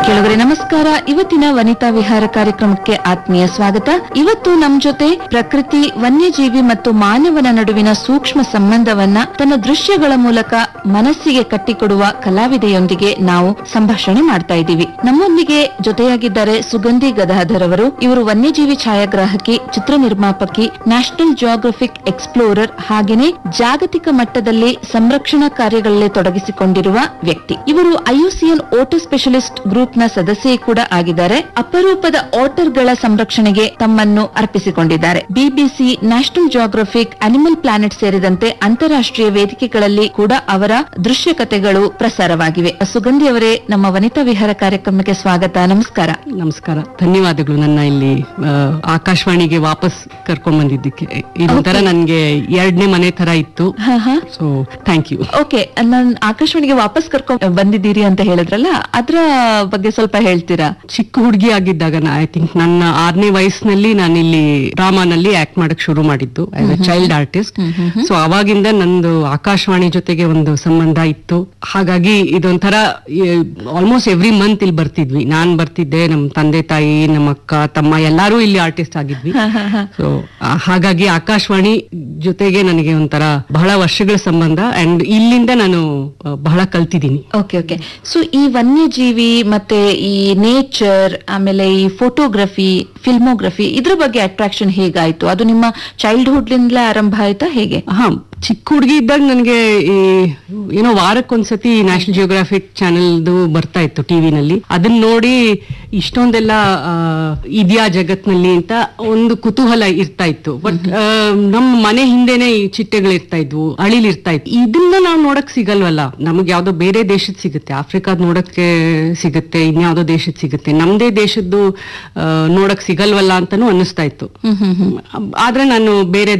ಕೆಲವರೇ ನಮಸ್ಕಾರ ಇವತ್ತಿನ ವನಿತಾ ವಿಹಾರ ಕಾರ್ಯಕ್ರಮಕ್ಕೆ ಆತ್ಮೀಯ ಸ್ವಾಗತ ಇವತ್ತು ನಮ್ ಜೊತೆ ಪ್ರಕೃತಿ ವನ್ಯಜೀವಿ ಮತ್ತು ಮಾನವನ ನಡುವಿನ ಸೂಕ್ಷ್ಮ ಸಂಬಂಧವನ್ನ ತನ್ನ ದೃಶ್ಯಗಳ ಮೂಲಕ ಮನಸ್ಸಿಗೆ ಕಟ್ಟಿಕೊಡುವ ಕಲಾವಿದೆಯೊಂದಿಗೆ ನಾವು ಸಂಭಾಷಣೆ ಮಾಡ್ತಾ ಇದ್ದೀವಿ ನಮ್ಮೊಂದಿಗೆ ಜೊತೆಯಾಗಿದ್ದಾರೆ ಸುಗಂಧಿ ಗದಾಧರ್ ಅವರು ಇವರು ವನ್ಯಜೀವಿ ಛಾಯಾಗ್ರಾಹಕಿ ಚಿತ್ರ ನಿರ್ಮಾಪಕಿ ನ್ಯಾಷನಲ್ ಜಿಯೋಗ್ರಫಿಕ್ ಎಕ್ಸ್ಪ್ಲೋರರ್ ಹಾಗೇನೆ ಜಾಗತಿಕ ಮಟ್ಟದಲ್ಲಿ ಸಂರಕ್ಷಣಾ ಕಾರ್ಯಗಳಲ್ಲಿ ತೊಡಗಿಸಿಕೊಂಡಿರುವ ವ್ಯಕ್ತಿ ಇವರು ಐಯುಸಿಎನ್ ಓಟರ್ ಸ್ಪೆಷಲಿಸ್ಟ್ ಗ್ರೂಪ್ ನ ಸದಸ್ಯೆ ಕೂಡ ಆಗಿದ್ದಾರೆ ಅಪರೂಪದ ಆಟರ್ಗಳ ಸಂರಕ್ಷಣೆಗೆ ತಮ್ಮನ್ನು ಅರ್ಪಿಸಿಕೊಂಡಿದ್ದಾರೆ BBC National Geographic Animal Planet ಸೇರಿದಂತೆ ಅಂತಾರಾಷ್ಟ್ರೀಯ ವೇದಿಕೆಗಳಲ್ಲಿ ಕೂಡ ಅವರ ದೃಶ್ಯ ಕಥೆಗಳು ಪ್ರಸಾರವಾಗಿವೆ ಸುಗಂಧಿ ಅವರೇ ನಮ್ಮ ವನಿತಾ ವಿಹಾರ ಕಾರ್ಯಕ್ರಮಕ್ಕೆ ಸ್ವಾಗತ ನಮಸ್ಕಾರ ನಮಸ್ಕಾರ ಧನ್ಯವಾದಗಳು ನನ್ನ ಇಲ್ಲಿ ಆ, ಆಕಾಶವಾಣಿಗೆ ವಾಪಸ್ ಕರ್ಕೊಂಡ್ ಬಂದಿದ್ದಕ್ಕೆ ಇದೊಂಥರ ನನ್ಗೆ ಎರಡನೇ ಮನೆ ತರ ಇತ್ತು ಹಾ ಹಾ ಸೊ ಥ್ಯಾಂಕ್ ಯು ಓಕೆ ನಾನ್ ಆಕಾಶವಾಣಿಗೆ ವಾಪಸ್ ಕರ್ಕೊಂಡ್ ಬಂದಿದ್ದೀರಿ ಅಂತ ಹೇಳಿದ್ರಲ್ಲ ಅದ್ರ ಬಗ್ಗೆ ಸ್ವಲ್ಪ ಹೇಳ್ತೀರಾ ಚಿಕ್ಕ ಹುಡುಗಿ ಆಗಿದ್ದಾಗ ಐ ಥಿಂಕ್ ನನ್ನ ಆರನೇ ವಯಸ್ಸಿನಲ್ಲಿ ನಾನು ಇಲ್ಲಿ ಡ್ರಾಮಾನಲ್ಲಿ ಆಕ್ಟ್ ಮಾಡಕ್ ಶುರು ಮಾಡಿದ್ದು as a child artist so ಅವಾಗಿಂದ ನಂದು ಆಕಾಶವಾಣಿ ಜೊತೆಗೆ ಒಂದು ಸಂಬಂಧ ಇತ್ತು ಹಾಗಾಗಿ ಇದೊಂಥರ ಆಲ್ಮೋಸ್ಟ್ ಎವ್ರಿ ಮಂತ್ ಇಲ್ಲಿ ಬರ್ತಿದ್ವಿ ನಾನ್ ಬರ್ತಿದ್ದೆ ನಮ್ಮ ತಂದೆ ತಾಯಿ ನಮ್ಮ ಅಕ್ಕ ತಮ್ಮ ಎಲ್ಲಾರು ಇಲ್ಲಿ ಆರ್ಟಿಸ್ಟ್ ಆಗಿದ್ವಿ ಸೊ ಹಾಗಾಗಿ ಆಕಾಶವಾಣಿ ಜೊತೆಗೆ ನನಗೆ ಒಂಥರ ಬಹಳ ವರ್ಷಗಳ ಸಂಬಂಧ ಅಂಡ್ ಇಲ್ಲಿಂದ ನಾನು ಆ, ಬಹಳ ಕಲ್ತಿದ್ದೀನಿ ಓಕೆ ಓಕೆ ಸೊ ಈ ವನ್ಯಜೀವಿ ಮತ್ತೆ ಈ ನೇಚರ್ ಆಮೇಲೆ ಈ ಫೋಟೋಗ್ರಫಿ ಫಿಲ್ಮೋಗ್ರಫಿ ಇದ್ರ ಬಗ್ಗೆ ಅಟ್ರಾಕ್ಷನ್ ಹೇಗಾಯ್ತು ಅದು ನಿಮ್ಮ ಚೈಲ್ಡ್ಹುಡ್ ಲಿಂದಲೇ ಆರಂಭ ಆಯ್ತಾ ಹೇಗೆ ಹಾ ಚಿಕ್ಕ ಹುಡುಗಿ ಇದ್ದಾಗ ನನಗೆ ಈ ಏನೋ ವಾರಕ್ಕೊಂದ್ಸತಿ ನ್ಯಾಷನಲ್ ಜಿಯೋಗ್ರಾಫಿಕ್ ಚಾನೆಲ್ದು ಬರ್ತಾ ಇತ್ತು ಟಿವಿನಲ್ಲಿ ಅದನ್ನ ನೋಡಿ ಇಷ್ಟೊಂದೆಲ್ಲ ಆ, ಇದ್ಯಾ ಜಗತ್ನಲ್ಲಿ ಅಂತ ಒಂದು ಕುತೂಹಲ ಇರ್ತಾ ಇತ್ತು ಬಟ್ ನಮ್ಮ ಮನೆ ಹಿಂದೆನೆ ಈ ಚಿಟ್ಟೆಗಳು ಇರ್ತಾ ಇದ್ವು ಅಳಿಲ್ ಇರ್ತಾ ಇತ್ತು ಇದನ್ನ ನಾವು ನೋಡಕ್ ಸಿಗಲ್ವಲ್ಲ ನಮಗೆ ಯಾವ್ದೋ ಬೇರೆ ದೇಶದ ಸಿಗುತ್ತೆ ಆಫ್ರಿಕಾದ್ ನೋಡಕ್ಕೆ ಸಿಗುತ್ತೆ ಇನ್ಯಾವುದೋ ದೇಶದ ಸಿಗುತ್ತೆ ನಮ್ದೇ ದೇಶದ್ದು ಆ, ನೋಡಕ್ ಸಿಗಲ್ವಲ್ಲ ಅಂತಾನು ಅನ್ನಿಸ್ತಾ ಇತ್ತು ಹ್ಮ್ ಹ್ಮ್ ಹ್ಮ್ ಆದ್ರೆ ನಾನು ಬೇರೆ